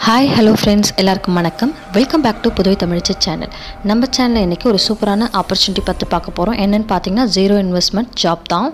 hi hello friends எல்லாருக்கும் வணக்கம் welcome back to Puduvai Tamizhachi channel நம்ம சேனலில் இன்றைக்கி ஒரு சூப்பரான ஆப்பர்ச்சுனிட்டி பற்றி பார்க்க போகிறோம் என்னென்னு பார்த்தீங்கன்னா ஜீரோ இன்வெஸ்ட்மெண்ட் ஜாப் தான்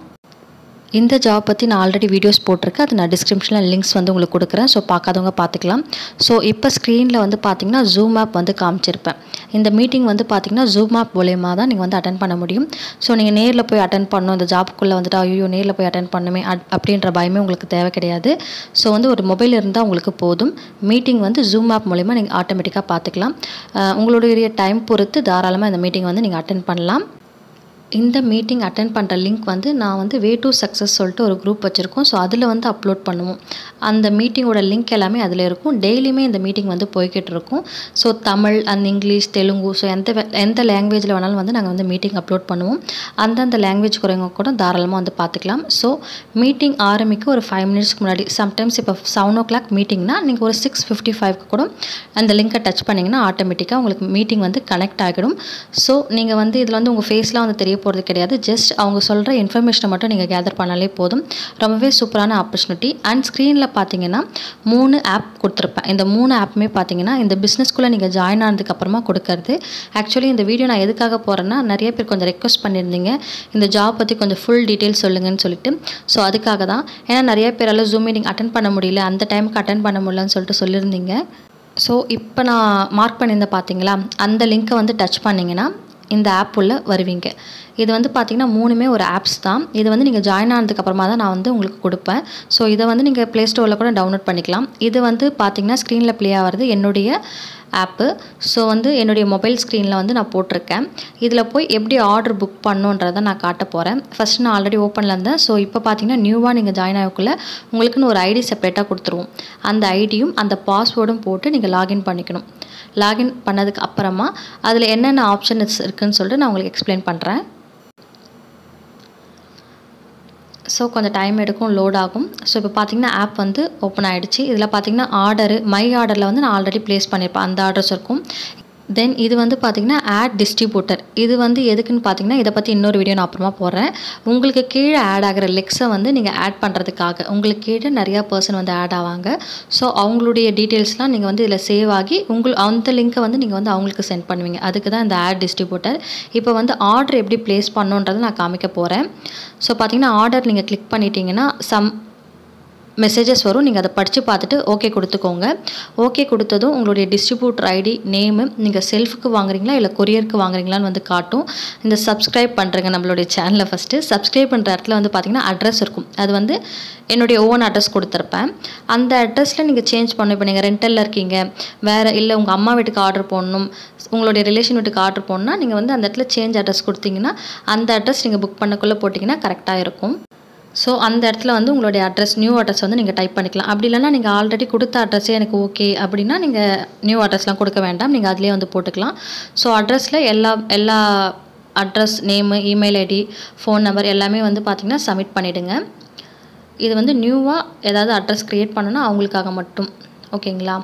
இந்த ஜாப் பற்றி நான் ஆல்ரெடி வீடியோஸ் போட்டிருக்கேன் அது நான் டிஸ்கிரிப்ஷனில் லிங்க்ஸ் வந்து உங்களுக்கு கொடுக்குறேன் ஸோ பார்க்காதவங்க பார்த்துக்கலாம் ஸோ இப்போ ஸ்க்ரீனில் வந்து பார்த்தீங்கன்னா ஜூம் ஆப் வந்து காமிச்சிருப்பேன் இந்த மீட்டிங் வந்து பார்த்தீங்கன்னா ஜூம் ஆப் மூலயமா தான் நீங்கள் வந்து அட்டன் பண்ண முடியும் ஸோ நீங்கள் நேரில் போய் அட்டன் பண்ணணும் இந்த ஜாப்புக்குள்ளே வந்துட்டு ஐயோ நேரில் போய் அட்டன் பண்ணுமே அட்- அப்படின்ற பயமே உங்களுக்கு தேவை கிடையாது ஸோ வந்து ஒரு மொபைல் இருந்தால் உங்களுக்கு போதும் மீட்டிங் வந்து ஜூம் ஆப் மூலயமா நீங்கள் ஆட்டோமேட்டிக்காக பார்த்துக்கலாம் அஹ் உங்களுடைய டைம் பொறுத்து தாராளமாக இந்த மீட்டிங் வந்து நீங்கள் அட்டன் பண்ணலாம் இந்த மீட்டிங் அட்டன் பண்ணுற லிங்க் வந்து நான் வந்து வே டு சக்ஸஸ் சொல்லிட்டு ஒரு குரூப் வச்சுருக்கோம் ஸோ அதில் வந்து அப்லோட் பண்ணுவோம் அந்த மீட்டிங்கோட லிங்க் எல்லாமே அதில் இருக்கும் டெய்லியுமே இந்த மீட்டிங் வந்து போய்கிட்டு இருக்கும் so Tamil and English Telugu so எந்த வே- எந்த லாங்குவேஜில் வேணாலும் வந்து நாங்கள் வந்து மீட்டிங் அப்லோட் பண்ணுவோம் அந்தந்த லாங்குவேஜ் குறைங்க கூட தாராளமாக வந்து பார்த்துக்கலாம் ஸோ மீட்டிங் ஆரம்பிக்க ஒரு ஃபைவ் மினிட்ஸ்க்கு முன்னாடி சம்டைம்ஸ் இப்போ செவன் ஓ கிளாக் மீட்டிங்னா நீங்கள் ஒரு சிக்ஸ் ஃபிஃப்டி ஃபைவ்க்கு கூட அந்த லிங்கை டச் பண்ணிங்கன்னா ஆட்டோமேட்டிக்காக உங்களுக்கு மீட்டிங் வந்து கனெக்ட் ஆகிடும் ஸோ நீங்கள் வந்து இதில் வந்து உங்கள் ஃபேஸ்லாம் வந்து தெரிய போகிறது கிடையாது ஜஸ்ட் அவங்க சொல்கிற இன்ஃபர்மேஷனை மட்டும் நீங்கள் கேதர் பண்ணாலே போதும் ரொம்பவே சூப்பரான ஆப்பர்ச்சுனிட்டி அண்ட் ஸ்க்ரீனில் பார்த்தீங்கன்னா மூணு ஆப் கொடுத்துருப்பேன் இந்த மூணு ஆப்புமே பார்த்தீங்கன்னா இந்த பிஸ்னஸ்க்குள்ளே நீங்கள் ஜாயின் ஆனதுக்கு அப்புறமா கொடுக்கறது ஆக்சுவலி இந்த வீடியோ நான் எதுக்காக போகிறேன்னா நிறைய பேர் கொஞ்சம் ரெக்வஸ்ட் பண்ணியிருந்தீங்க இந்த ஜாப் பற்றி கொஞ்சம் ஃபுல் டீட்டெயில்ஸ் சொல்லுங்கன்னு சொல்லிட்டு ஸோ அதுக்காக தான் ஏன்னா நிறைய பேரால் ஜூம் மீட்டிங் அட்டன் பண்ண முடியல அந்த டைமுக்கு அட்டன் பண்ண முடியலன்னு சொல்லிட்டு சொல்லியிருந்தீங்க ஸோ இப்போ நான் மார்க் பண்ணியிருந்தேன் பார்த்தீங்களா அந்த லிங்க்கை வந்து டச் பண்ணிங்கன்னா இந்த ஆப் உள்ள வருவீங்க இது வந்து பார்த்தீங்கன்னா மூணுமே ஒரு ஆப்ஸ் தான் இது வந்து நீங்கள் ஜாயின் ஆனதுக்கு அப்புறமா தான் நான் வந்து உங்களுக்கு கொடுப்பேன் ஸோ இதை வந்து நீங்கள் ப்ளே ஸ்டோரில் கூட டவுன்லோட் பண்ணிக்கலாம் இது வந்து பார்த்தீங்கன்னா ஸ்க்ரீனில் ப்ளே ஆகிறது என்னுடைய ஆப்பு ஸோ வந்து என்னுடைய மொபைல் ஸ்க்ரீனில் வந்து நான் போட்டிருக்கேன் இதில் போய் எப்படி ஆர்டர் புக் பண்ணுன்றதை நான் காட்ட போகிறேன் ஃபஸ்ட் நான் ஆல்ரெடி ஓப்பனில் இருந்தேன் ஸோ இப்போ பார்த்தீங்கன்னா நியூவாக நீங்கள் ஜாயின் ஆகக்குள்ள உங்களுக்குன்னு ஒரு ஐடி செப்பரேட்டாக கொடுத்துருவோம் அந்த ஐடியும் அந்த பாஸ்வேர்டும் போட்டு நீங்கள் லாகின் பண்ணிக்கணும் லாகின் பண்ணதுக்கு அப்புறமா அதில் என்னென்ன ஆப்ஷன்ஸ் இருக்குன்னு சொல்லிட்டு நான் உங்களுக்கு எக்ஸ்பிளைன் பண்ணுறேன் ஸோ கொஞ்சம் டைம் எடுக்கும் லோட் ஆகும் ஸோ இப்போ பார்த்தீங்கன்னா ஆப் வந்து ஓப்பன் ஆகிடுச்சு இதில் பார்த்தீங்கன்னா ஆர்டரு மை ஆர்டரில் வந்து நான் ஆல்ரெடி ப்ளேஸ் பண்ணியிருப்பேன் அந்த ஆர்டர்ஸ் இருக்கும் தென் இது வந்து பார்த்தீங்கன்னா ஆட் டிஸ்ட்ரிபியூட்டர் இது வந்து எதுக்குன்னு பார்த்தீங்கன்னா இதை பற்றி இன்னொரு வீடியோ நான் அப்புறமா போடுறேன் உங்களுக்கு கீழே ஆட் ஆகிற லெக்ஸை வந்து நீங்கள் ஆட் பண்ணுறதுக்காக உங்களுக்கு கீழே நிறையா பர்சன் வந்து ஆட் ஆவாங்க ஸோ அவங்களுடைய டீட்டெயில்ஸ்லாம் நீங்கள் வந்து இதில் சேவ் ஆகி உங்கள் அந்த லிங்க்கை வந்து நீங்கள் வந்து அவங்களுக்கு சென்ட் பண்ணுவீங்க அதுக்கு தான் இந்த ஆட் டிஸ்ட்ரிபியூட்டர் இப்போ வந்து ஆர்டர் எப்படி ப்ளேஸ் பண்ணுன்றதை நான் காமிக்க போகிறேன் ஸோ பார்த்தீங்கன்னா ஆர்டர் நீங்கள் கிளிக் பண்ணிட்டீங்கன்னா சம் மெசேஜஸ் வரும் நீங்கள் அதை படித்து பார்த்துட்டு ஓகே கொடுத்துக்கோங்க ஓகே கொடுத்ததும் உங்களுடைய டிஸ்ட்ரிபியூட்டர் ஐடி நேமு நீங்கள் செல்ஃபுக்கு வாங்குறீங்களா இல்லை கொரியருக்கு வாங்குறீங்களான்னு வந்து காட்டும் இந்த சப்ஸ்கிரைப் பண்ணுறேங்க நம்மளுடைய சேனலை ஃபஸ்ட்டு சப்ஸ்கிரைப் பண்ணுற இடத்துல வந்து பார்த்தீங்கன்னா அட்ரஸ் இருக்கும் அது வந்து என்னுடைய ஓன் அட்ரஸ் கொடுத்துருப்பேன் அந்த அட்ரஸில் நீங்கள் சேஞ்ச் பண்ணணும் இப்போ நீங்கள் ரெண்டலில் இருக்கீங்க வேறு இல்லை உங்கள் அம்மா வீட்டுக்கு ஆர்டர் போடணும் உங்களுடைய ரிலேஷன் வீட்டுக்கு ஆர்டர் போடணும்னா நீங்கள் வந்து அந்த இடத்துல சேஞ்ச் அட்ரஸ் கொடுத்தீங்கன்னா அந்த அட்ரஸ் நீங்கள் புக் பண்ணக்குள்ளே போட்டிங்கன்னா கரெக்டாக இருக்கும் ஸோ அந்த இடத்துல வந்து உங்களுடைய அட்ரஸ் நியூ அட்ரஸ் வந்து நீங்கள் டைப் பண்ணிக்கலாம் அப்படி இல்லைன்னா நீங்கள் ஆல்ரெடி கொடுத்த அட்ரஸே எனக்கு ஓகே அப்படின்னா நீங்கள் நியூ அட்ரஸ்லாம் கொடுக்க வேண்டாம் நீங்கள் அதிலே வந்து போட்டுக்கலாம் ஸோ அட்ரஸில் எல்லா எல்லா address name email ID phone number எல்லாமே வந்து பார்த்திங்கன்னா சப்மிட் பண்ணிவிடுங்க இது வந்து நியூவாக ஏதாவது அட்ரஸ் க்ரியேட் பண்ணணும்னா அவங்களுக்காக மட்டும் ஓகேங்களா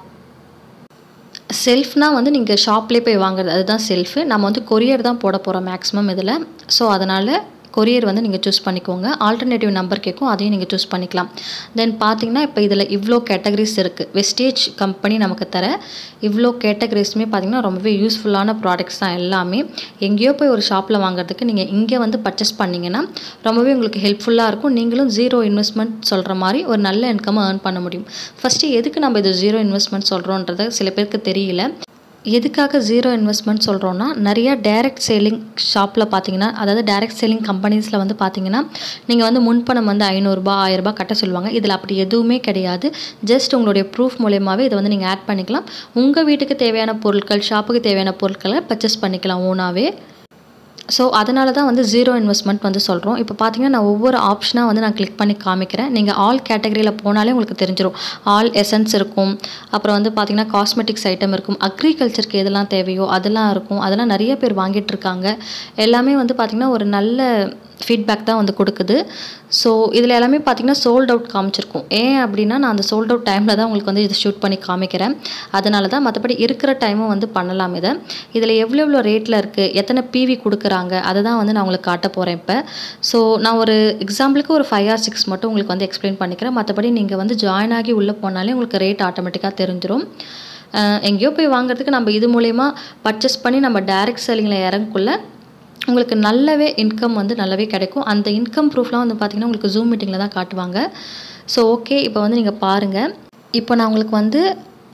செல்ஃப்னால் வந்து நீங்கள் ஷாப்லேயே போய் வாங்குறது அதுதான் செல்ஃபு நம்ம வந்து கொரியர் தான் போட போகிறோம் மேக்ஸிமம் இதில் ஸோ அதனால் கொரியர் வந்து நீங்கள் சூஸ் பண்ணிக்கோங்க ஆல்டர்னேட்டிவ் நம்பர் கேட்கும் அதையும் நீங்கள் சூஸ் பண்ணிக்கலாம் தென் பார்த்தீங்கன்னா இப்போ இதில் இவ்வளோ கேட்டகரிஸ் இருக்குது வெஸ்டேஜ் கம்பெனி நமக்கு தர இவ்வளோ கேட்டகரிஸுமே பார்த்தீங்கன்னா ரொம்பவே யூஸ்ஃபுல்லான ப்ராடக்ட்ஸ் தான் எல்லாமே எங்கேயோ போய் ஒரு ஷாப்பில் வாங்குறதுக்கு நீங்கள் இங்கே வந்து பர்ச்சேஸ் பண்ணிங்கன்னா ரொம்பவே உங்களுக்கு ஹெல்ப்ஃபுல்லாக இருக்கும் நீங்களும் ஜீரோ இன்வெஸ்ட்மெண்ட் சொல்கிற மாதிரி ஒரு நல்ல இன்கம்மை ஏர்ன் பண்ண முடியும் ஃபஸ்ட்டு எதுக்கு நம்ம இது ஜீரோ இன்வெஸ்ட்மெண்ட் சொல்கிறோன்றது சில பேருக்கு தெரியல எதுக்காக ஜீரோ இன்வெஸ்ட்மெண்ட் சொல்கிறோன்னா நிறைய டைரக்ட் சேலிங் ஷாப்பில் பார்த்தீங்கன்னா அதாவது டைரக்ட் சேலிங் கம்பெனிஸில் வந்து பார்த்தீங்கன்னா நீங்கள் வந்து முன்பணம் வந்து ஐநூறுரூபா ஆயிரரூபா கட்ட சொல்லுவாங்க இதில் அப்படி எதுவுமே கிடையாது ஜஸ்ட் உங்களுடைய ப்ரூஃப் மூலயமாவே இதை வந்து நீங்கள் ஆட் பண்ணிக்கலாம் உங்கள் வீட்டுக்கு தேவையான பொருட்கள் ஷாப்புக்கு தேவையான பொருட்களை பர்ச்சேஸ் பண்ணிக்கலாம் ஓனாகவே ஸோ அதனால தான் வந்து ஜீரோ இன்வெஸ்ட்மெண்ட் வந்து சொல்கிறோம் இப்போ பார்த்தீங்கன்னா நான் ஒவ்வொரு ஆப்ஷனாக வந்து நான் கிளிக் பண்ணி காமிக்கிறேன் நீங்கள் ஆல் கேட்டகரியில் போனாலே உங்களுக்கு தெரிஞ்சிடும் ஆல் எசன்ஸ் இருக்கும் அப்புறம் வந்து பார்த்தீங்கன்னா காஸ்மெட்டிக்ஸ் ஐட்டம் இருக்கும் அக்ரிகல்ச்சருக்கு எதெல்லாம் தேவையோ அதெல்லாம் இருக்கும் அதெல்லாம் நிறைய பேர் வாங்கிட்டு இருக்காங்க எல்லாமே வந்து பார்த்திங்கன்னா ஒரு நல்ல ஃபீட்பேக் தான் வந்து கொடுக்குது ஸோ இதில் எல்லாமே பார்த்தீங்கன்னா சோல்ட் அவுட் காமிச்சிருக்கும் ஏன் அப்படின்னா நான் அந்த சோல்ட் அவுட் டைமில் தான் உங்களுக்கு வந்து இதை ஷூட் பண்ணி காமிக்கிறேன் அதனால தான் மற்றபடி இருக்கிற டைமும் வந்து பண்ணலாம் இதை இதில் எவ்வளோ எவ்வளோ ரேட்டில் இருக்குது எத்தனை பிவி கொடுக்குறாங்க அதை தான் வந்து நான் உங்களுக்கு காட்ட போகிறேன் இப்போ ஸோ நான் ஒரு எக்ஸாம்பிளுக்கு ஒரு ஃபைவ் ஆர் சிக்ஸ் மட்டும் உங்களுக்கு வந்து எக்ஸ்பிளைன் பண்ணிக்கிறேன் மற்றபடி நீங்கள் வந்து ஜாயின் ஆகி உள்ளே போனாலே உங்களுக்கு ரேட் ஆட்டோமேட்டிக்காக தெரிஞ்சிடும் அஹ் எங்கேயோ போய் வாங்குறதுக்கு நம்ம இது மூலயமா பர்ச்சேஸ் பண்ணி நம்ம டைரக்ட் செல்லிங்கில் இறங்கக்குள்ள உங்களுக்கு நல்லாவே இன்கம் வந்து நல்லாவே கிடைக்கும் அந்த இன்கம் ப்ரூஃப்லாம் வந்து பார்த்திங்கன்னா உங்களுக்கு ஜூம் மீட்டிங்கில் தான் காட்டுவாங்க ஸோ ஓகே இப்போ வந்து நீங்கள் பாருங்கள் இப்போ நான் உங்களுக்கு வந்து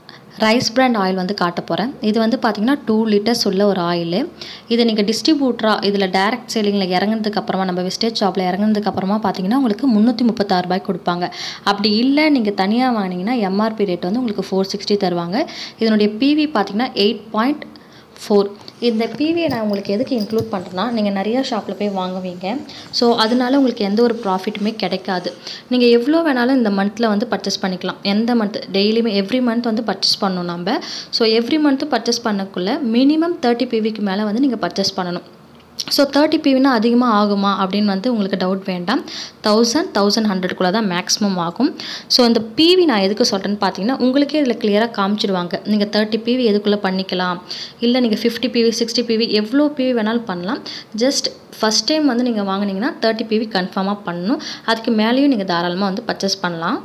ரைஸ் பிராண்ட் ஆயில் வந்து காட்ட போகிறேன் இது வந்து பார்த்திங்கன்னா டூ லிட்டர்ஸ் உள்ள ஒரு ஆயில் இது நீங்கள் டிஸ்ட்ரிபியூட்டராக இதில் டைரக்ட் செல்லிங்கில் இறங்குனதுக்கு அப்புறமா நம்ம வெஸ்டேஜ் ஷாப்பில் இறங்குனதுக்கு அப்புறமா பார்த்தீங்கன்னா உங்களுக்கு முந்நூற்றி முப்பத்தாறு ரூபாய் கொடுப்பாங்க அப்படி இல்லை நீங்கள் தனியாக வாங்கினீங்கன்னா எம்ஆர்பி ரேட் வந்து உங்களுக்கு ஃபோர் சிக்ஸ்டி தருவாங்க இதனுடைய பிவி பார்த்தீங்கன்னா எயிட் பாயிண்ட் ஃபோர் இந்த பிவியை நான் உங்களுக்கு எதுக்கு இன்க்ளூட் பண்ணுறேன்னா நீங்கள் நிறையா ஷாப்பில் போய் வாங்குவீங்க ஸோ அதனால உங்களுக்கு எந்த ஒரு ப்ராஃபிட்டுமே கிடைக்காது நீங்கள் எவ்வளோ வேணாலும் இந்த மந்தில் வந்து பர்ச்சேஸ் பண்ணிக்கலாம் எந்த மந்த் டெய்லியுமே எவ்ரி மந்த் வந்து பர்ச்சேஸ் பண்ணணும் நம்ம ஸோ எவ்ரி மந்த்து பர்ச்சேஸ் பண்ணக்குள்ளே மினிமம் தேர்ட்டி பிவிக்கு மேலே வந்து நீங்கள் பர்ச்சேஸ் பண்ணணும் ஸோ தேர்ட்டி பிவினா அதிகமாக ஆகுமா அப்படின்னு வந்து உங்களுக்கு டவுட் வேண்டாம் தௌசண்ட் தௌசண்ட் ஹண்ட்ரட்குள்ளே தான் மேக்ஸிமம் ஆகும் ஸோ இந்த பிவி நான் எதுக்கு சொல்கிறேன்னு பார்த்தீங்கன்னா உங்களுக்கே இதில் கிளியராக காமிச்சிடுவாங்க நீங்கள் தேர்ட்டி பிவி எதுக்குள்ளே பண்ணிக்கலாம் இல்லை நீங்கள் ஃபிஃப்டி பிவி சிக்ஸ்டி பிவி எவ்வளோ பிவி வேணாலும் பண்ணலாம் ஜஸ்ட் ஃபஸ்ட் டைம் வந்து நீங்கள் வாங்குனீங்கன்னா தேர்ட்டி பிவி கன்ஃபார்மாக பண்ணணும் அதுக்கு மேலேயும் நீங்கள் தாராளமாக வந்து பர்ச்சேஸ் பண்ணலாம்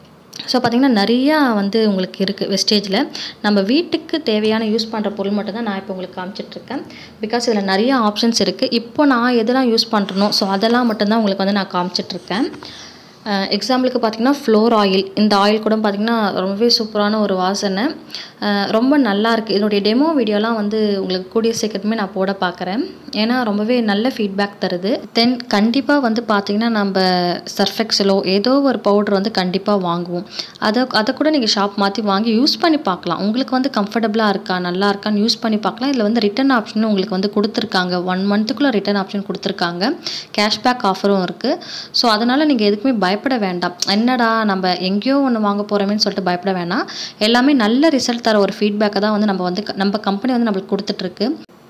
ஸோ பார்த்திங்கன்னா நிறையா வந்து உங்களுக்கு இருக்குது வெஸ்டேஜில் நம்ம வீட்டுக்கு தேவையான யூஸ் பண்ணுற பொருள் மட்டும் தான் நான் இப்போ உங்களுக்கு காமிச்சிட்ருக்கேன் பிகாஸ் இதில் நிறைய ஆப்ஷன்ஸ் இருக்குது இப்போ நான் எதெல்லாம் யூஸ் பண்ணுறனோ ஸோ அதெல்லாம் மட்டும்தான் உங்களுக்கு வந்து நான் காமிச்சிட்ருக்கேன் எக்ஸாம்பிளுக்கு பார்த்தீங்கன்னா ஃப்ளோர் ஆயில் இந்த ஆயில் கூட பார்த்திங்கன்னா ரொம்பவே சூப்பரான ஒரு வாசனை அஹ் ரொம்ப நல்லா இருக்குது இதனுடைய டெமோ வீடியோலாம் வந்து உங்களுக்கு கூடிய சீக்கிரமே நான் போட பார்க்குறேன் ஏன்னா ரொம்பவே நல்ல ஃபீட்பேக் தருது தென் கண்டிப்பாக வந்து பார்த்திங்கன்னா நம்ம சர்ஃபெக்ஸலோ ஏதோ ஒரு பவுடர் வந்து கண்டிப்பாக வாங்குவோம் அதை அதை கூட நீங்கள் ஷாப் மாற்றி வாங்கி யூஸ் பண்ணி பார்க்கலாம் உங்களுக்கு வந்து கம்ஃபர்டபுளாக இருக்கா நல்லா இருக்கான்னு யூஸ் பண்ணி பார்க்கலாம் இதில் வந்து ரிட்டன் ஆப்ஷனும் உங்களுக்கு வந்து கொடுத்துருக்காங்க ஒன் மந்த்துக்குள்ளே ரிட்டன் ஆப்ஷன் கொடுத்துருக்காங்க கேஷ்பேக் ஆஃபரும் இருக்குது ஸோ அதனால் நீங்கள் எதுக்குமே பயப்பட வேண்டாம் என்னடா நம்ம எங்கேயோ ஒன்று வாங்க போகிறோமேன்னு சொல்லிட்டு பயப்பட வேணாம் எல்லாமே நல்ல ரிசல்ட் தர ஒரு ஃபீட்பேக்கை தான் வந்து நம்ம வந்து நம்ம கம்பெனி வந்து நம்மளுக்கு கொடுத்துட்ருக்கு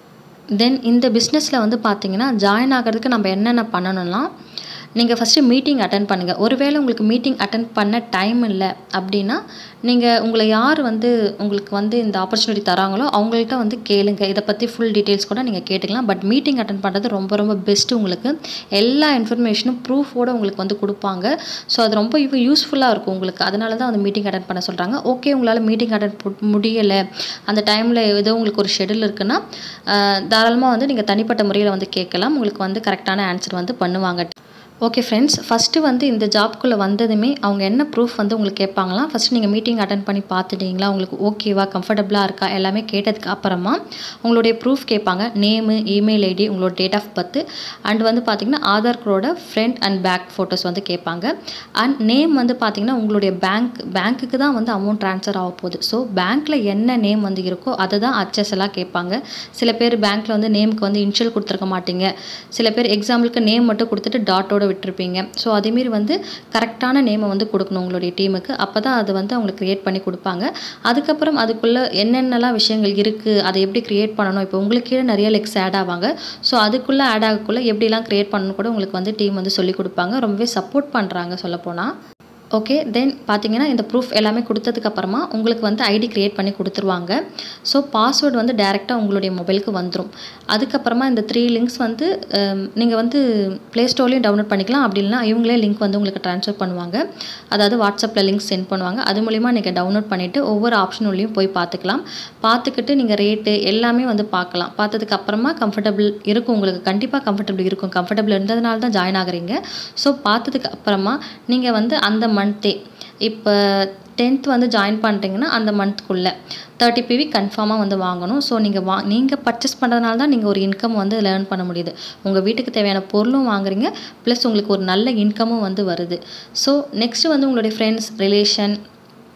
தென் இந்த பிஸ்னஸில் வந்து பார்த்தீங்கன்னா ஜாயின் ஆகிறதுக்கு நம்ம என்னென்ன பண்ணணும்னா நீங்கள் ஃபஸ்ட்டு மீட்டிங் அட்டன் பண்ணுங்கள் ஒருவேளை உங்களுக்கு மீட்டிங் அட்டன் பண்ண டைம் இல்லை அப்படின்னா நீங்கள் உங்களை யார் வந்து உங்களுக்கு வந்து இந்த ஆப்பர்ச்சுனிட்டி தராங்களோ அவங்கள்ட்ட வந்து கேளுங்க இதை பற்றி ஃபுல் டீட்டெயில்ஸ் கூட நீங்கள் கேட்டுக்கலாம் பட் மீட்டிங் அட்டன் பண்ணுறது ரொம்ப ரொம்ப பெஸ்ட்டு உங்களுக்கு எல்லா இன்ஃபர்மேஷனும் ப்ரூஃபோடு உங்களுக்கு வந்து கொடுப்பாங்க ஸோ அது ரொம்ப இப்போ யூஸ்ஃபுல்லாக இருக்கும் உங்களுக்கு அதனால தான் வந்து மீட்டிங் அட்டன் பண்ண சொல்கிறாங்க ஓகே உங்களால் மீட்டிங் அட்டன் முடியலை அந்த டைமில் ஏதோ உங்களுக்கு ஒரு ஷெடியூல் இருக்குன்னா தாராளமாக வந்து நீங்கள் தனிப்பட்ட முறையில் வந்து கேட்கலாம் உங்களுக்கு வந்து கரெக்டான ஆன்சர் வந்து பண்ணுவாங்க ஓகே ஃப்ரெண்ட்ஸ் ஃபஸ்ட்டு வந்து இந்த ஜாப்குள்ளே வந்ததுமே அவங்க என்ன ப்ரூஃப் வந்து உங்களுக்கு கேட்பாங்களாம் ஃபஸ்ட்டு நீங்கள் மீட்டிங் அட்டன் பண்ணி பார்த்துட்டீங்களா உங்களுக்கு ஓகேவா கம்ஃபர்டபுளாக இருக்கா எல்லாமே கேட்டதுக்கு அப்புறமா உங்களுடைய ப்ரூஃப் கேட்பாங்க நேமு இமெயில் ஐடி உங்களோட டேட் ஆஃப் பர்த்து அண்ட் வந்து பார்த்திங்கன்னா ஆதார் கார்டோட ஃப்ரண்ட் அண்ட் பேக் ஃபோட்டோஸ் வந்து கேட்பாங்க அண்ட் நேம் வந்து பார்த்திங்கன்னா உங்களுடைய பேங்க் பேங்க்குக்கு தான் வந்து அமௌண்ட் ட்ரான்ஸ்ஃபர் ஆக போகுது ஸோ பேங்க்கில் என்ன நேம் வந்து இருக்கோ அதை தான் அச்சஸெல்லாம் கேட்பாங்க சில பேர் பேங்க்கில் வந்து நேமுக்கு வந்து இன்ஷியல் கொடுத்துருக்க மாட்டீங்க சில பேர் எக்ஸாம்பிளுக்கு நேம் மட்டும் கொடுத்துட்டு டாட்டோட விட்டுருப்பீங்க ஸோ அதேமாரி வந்து கரெக்டான நேமை வந்து கொடுக்கணும் உங்களுடைய டீமுக்கு அப்போ தான் அது வந்து அவங்களுக்கு க்ரியேட் பண்ணி கொடுப்பாங்க அதுக்கப்புறம் அதுக்குள்ளே என்னென்னலாம் விஷயங்கள் இருக்குது அதை எப்படி க்ரியேட் பண்ணணும் இப்போ உங்களுக்கு கீழே நிறைய லெக்ஸ் ஆட் ஆவாங்க ஸோ அதுக்குள்ளே ஆட் ஆகக்குள்ளே எப்படிலாம் க்ரியேட் பண்ணணும் கூட உங்களுக்கு வந்து டீம் வந்து சொல்லி கொடுப்பாங்க ரொம்பவே சப்போர்ட் பண்ணுறாங்க சொல்லப்போனால் ஓகே தென் பார்த்தீங்கன்னா இந்த ப்ரூஃப் எல்லாமே கொடுத்ததுக்கப்புறமா உங்களுக்கு வந்து ஐடி க்ரியேட் பண்ணி கொடுத்துருவாங்க ஸோ பாஸ்வேர்டு வந்து டேரெக்டாக உங்களுடைய மொபைலுக்கு வந்துடும் அதுக்கப்புறமா இந்த த்ரீ லிங்க்ஸ் வந்து நீங்கள் வந்து ப்ளே ஸ்டோர்லேயும் டவுன்லோட் பண்ணிக்கலாம் அப்படி இல்லைனா இவங்களே லிங்க் வந்து உங்களுக்கு ட்ரான்ஸ்ஃபர் பண்ணுவாங்க அதாவது வாட்ஸ்அப்பில் லிங்க் சென்ட் பண்ணுவாங்க அது மூலிமா நீங்கள் டவுன்லோட் பண்ணிவிட்டு ஒவ்வொரு ஆப்ஷன் உள்ளேயும் போய் பார்த்துக்கலாம் பார்த்துக்கிட்டு நீங்கள் ரேட்டு எல்லாமே வந்து பார்க்கலாம் பார்த்ததுக்கு அப்புறமா கம்ஃபர்டபுள் இருக்கும் உங்களுக்கு கண்டிப்பாக கம்ஃபர்டபுள் இருக்கும் கம்ஃபர்டபுள் இருந்ததுனால தான் ஜாயின் ஆகுறீங்க ஸோ பார்த்ததுக்கு அப்புறமா நீங்கள் வந்து அந்த மந்த்தே இப்போ டென்த் வந்து ஜாயின் பண்ணுறீங்கன்னா அந்த மந்த்துக்குள்ளே தேர்ட்டி பிவி கன்ஃபார்மாக வந்து வாங்கணும் ஸோ நீங்கள் வா நீங்கள் பர்ச்சேஸ் பண்ணுறதுனால தான் நீங்கள் ஒரு இன்கம் வந்து லேர்ன் பண்ண முடியுது உங்கள் வீட்டுக்கு தேவையான பொருளும் வாங்குறீங்க ப்ளஸ் உங்களுக்கு ஒரு நல்ல இன்கமும் வந்து வருது ஸோ நெக்ஸ்ட்டு வந்து உங்களுடைய ஃப்ரெண்ட்ஸ் ரிலேஷன்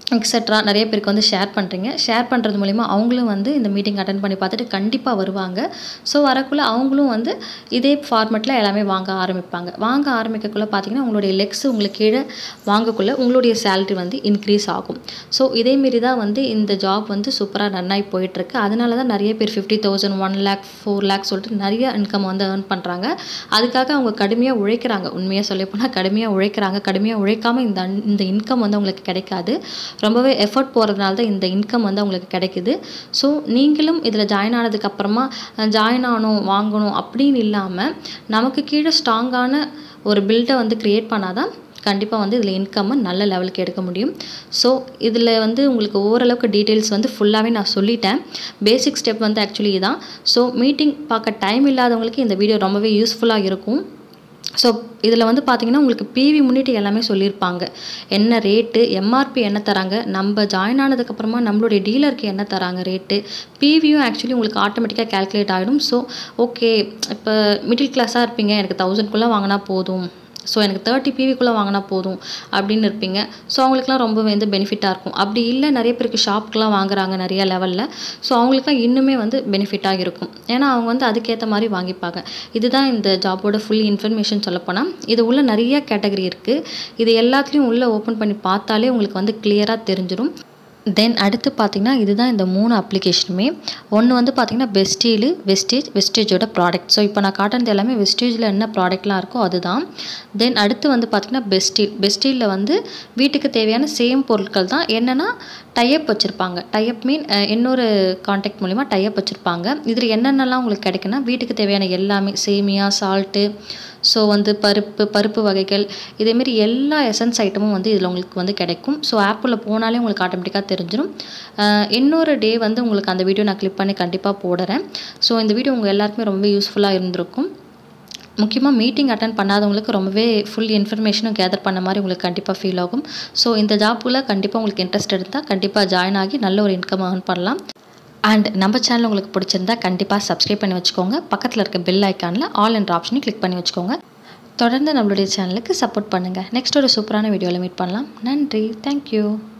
எக்ஸட்ரா நிறைய பேருக்கு வந்து ஷேர் பண்ணுறீங்க ஷேர் பண்ணுறது மூலிமா அவங்களும் வந்து இந்த மீட்டிங் அட்டன் பண்ணி பார்த்துட்டு கண்டிப்பாக வருவாங்க ஸோ வரக்குள்ளே அவங்களும் வந்து இதே ஃபார்மெட்டில் எல்லாமே வாங்க ஆரம்பிப்பாங்க வாங்க ஆரம்பிக்கக்குள்ளே பார்த்தீங்கன்னா உங்களுடைய லெக்ஸ் உங்களுக்கு கீழே வாங்கக்குள்ளே உங்களுடைய சேலரி வந்து இன்க்ரீஸ் ஆகும் ஸோ இதேமாரி தான் வந்து இந்த ஜாப் வந்து சூப்பராக ரன் ஆகி போயிட்டுருக்கு அதனால தான் நிறைய பேர் fifty thousand one lakh four lakh சொல்லிட்டு நிறைய இன்கம் வந்து ஏர்ன் பண்ணுறாங்க அதுக்காக அவங்க கடுமையாக உழைக்கிறாங்க உண்மையாக சொல்லி போனால் கடுமையாக உழைக்கிறாங்க கடுமையாக உழைக்காமல் இந்த இந்த இன்கம் வந்து அவங்களுக்கு கிடைக்காது ரொம்பவே எஃபர்ட் போகிறதுனால தான் இந்த இன்கம் வந்து அவங்களுக்கு கிடைக்குது ஸோ நீங்களும் இதில் ஜாயின் ஆனதுக்கப்புறமா ஜாயின் ஆகணும் வாங்கணும் அப்படின்னு இல்லாமல் நமக்கு கீழே ஸ்ட்ராங்கான ஒரு பில்டை வந்து க்ரியேட் பண்ணால் தான் கண்டிப்பாக வந்து இதில் இன்கம்மை நல்ல லெவலுக்கு எடுக்க முடியும் ஸோ இதில் வந்து உங்களுக்கு ஓரளவுக்கு டீட்டெயில்ஸ் வந்து ஃபுல்லாகவே நான் சொல்லிட்டேன் பேசிக் ஸ்டெப் வந்து ஆக்சுவலி இதான் ஸோ மீட்டிங் பார்க்க டைம் இல்லாதவங்களுக்கு இந்த வீடியோ ரொம்பவே யூஸ்ஃபுல்லாக இருக்கும் ஸோ இதில் வந்து பார்த்தீங்கன்னா உங்களுக்கு பிவி முன்னிட்டு எல்லாமே சொல்லியிருப்பாங்க என்ன ரேட்டு எம்ஆர்பி என்ன தராங்க நம்ம ஜாயின் ஆனதுக்கப்புறமா நம்மளுடைய டீலருக்கு என்ன தராங்க ரேட்டு பிவியும் ஆக்சுவலி உங்களுக்கு ஆட்டோமேட்டிக்காக கேல்குலேட் ஆகிடும் ஸோ ஓகே இப்போ மிடில் கிளாஸாக இருப்பீங்க எனக்கு தௌசண்ட்குள்ளே வாங்கினா போதும் ஸோ எனக்கு தேர்ட்டி பிவிக்குள்ளே வாங்கினா போதும் அப்படின்னு இருப்பீங்க ஸோ அவங்களுக்குலாம் ரொம்ப வந்து பெனிஃபிட்டாக இருக்கும் அப்படி இல்லை நிறைய பேருக்கு ஷாப்புக்கெலாம் வாங்குறாங்க நிறைய லெவலில் ஸோ அவங்களுக்குலாம் இன்னுமே வந்து பெனிஃபிட்டாக இருக்கும் ஏன்னா அவங்க வந்து அதுக்கேற்ற மாதிரி வாங்கிப்பாங்க இதுதான் இந்த ஜாபோட ஃபுல் இன்ஃபர்மேஷன் சொல்லப்போனால் இது உள்ள நிறைய கேட்டகரி இருக்குது இது எல்லாத்துலேயும் உள்ளே ஓப்பன் பண்ணி பார்த்தாலே உங்களுக்கு வந்து கிளியராக தெரிஞ்சிடும் தென் அடுத்து பார்த்திங்கன்னா இதுதான் இந்த மூணு அப்ளிகேஷனுமே ஒன்று வந்து பார்த்திங்கன்னா பெஸ்டீலு வெஸ்டேஜ் வெஸ்டேஜோட ப்ராடக்ட் ஸோ இப்போ நான் காட்டுறது எல்லாமே வெஸ்டேஜில் என்ன ப்ராடக்ட்லாம் இருக்கோ அதுதான் தென் அடுத்து வந்து பார்த்திங்கன்னா பெஸ்டீல் பெஸ்டீலில் வந்து வீட்டுக்கு தேவையான சேம் பொருட்கள் தான் என்னென்னா டைப் வச்சுருப்பாங்க டைப் மீன் இன்னொரு காண்டாக்ட் மூலிமா டைப் வச்சுருப்பாங்க இதில் என்னென்னலாம் உங்களுக்கு கிடைக்குன்னா வீட்டுக்கு தேவையான எல்லாமே சேமியா சால்ட்டு ஸோ வந்து பருப்பு பருப்பு வகைகள் இதேமாரி எல்லா எசன்ஸ் ஐட்டமும் வந்து இதில் உங்களுக்கு வந்து கிடைக்கும் ஸோ ஆப்பில் போனாலே உங்களுக்கு ஆட்டோமேட்டிக்காக தெரிஞ்சிடும் இன்னொரு டே வந்து உங்களுக்கு அந்த வீடியோ நான் கிளிக் பண்ணி கண்டிப்பாக போடுறேன் ஸோ இந்த வீடியோ உங்கள் எல்லாருக்குமே ரொம்ப யூஸ்ஃபுல்லாக இருந்திருக்கும் முக்கியமாக மீட்டிங் அட்டன் பண்ணாதவங்களுக்கு ரொம்பவே ஃபுல் இன்ஃபர்மேஷனும் கேதர் பண்ண மாதிரி உங்களுக்கு கண்டிப்பாக ஃபீல் ஆகும் ஸோ இந்த ஜாப்பில் கண்டிப்பாக உங்களுக்கு இன்ட்ரெஸ்ட் இருந்தால் கண்டிப்பாக ஜாயின் ஆகி நல்ல ஒரு இன்கம் ஏர்ன் பண்ணலாம் அண்ட் நம்ம சேனல் உங்களுக்கு பிடிச்சிருந்தா கண்டிப்பாக சப்ஸ்கிரைப் பண்ணி வச்சுக்கோங்க பக்கத்தில் இருக்க பெல் ஐக்கானில் ஆல் என்ற ஆப்ஷனையும் கிளிக் பண்ணி வச்சுக்கோங்க தொடர்ந்து நம்மளுடைய சேனலுக்கு சப்போர்ட் பண்ணுங்கள் நெக்ஸ்ட் ஒரு சூப்பரான வீடியோவில் மீட் பண்ணலாம் நன்றி தேங்க்யூ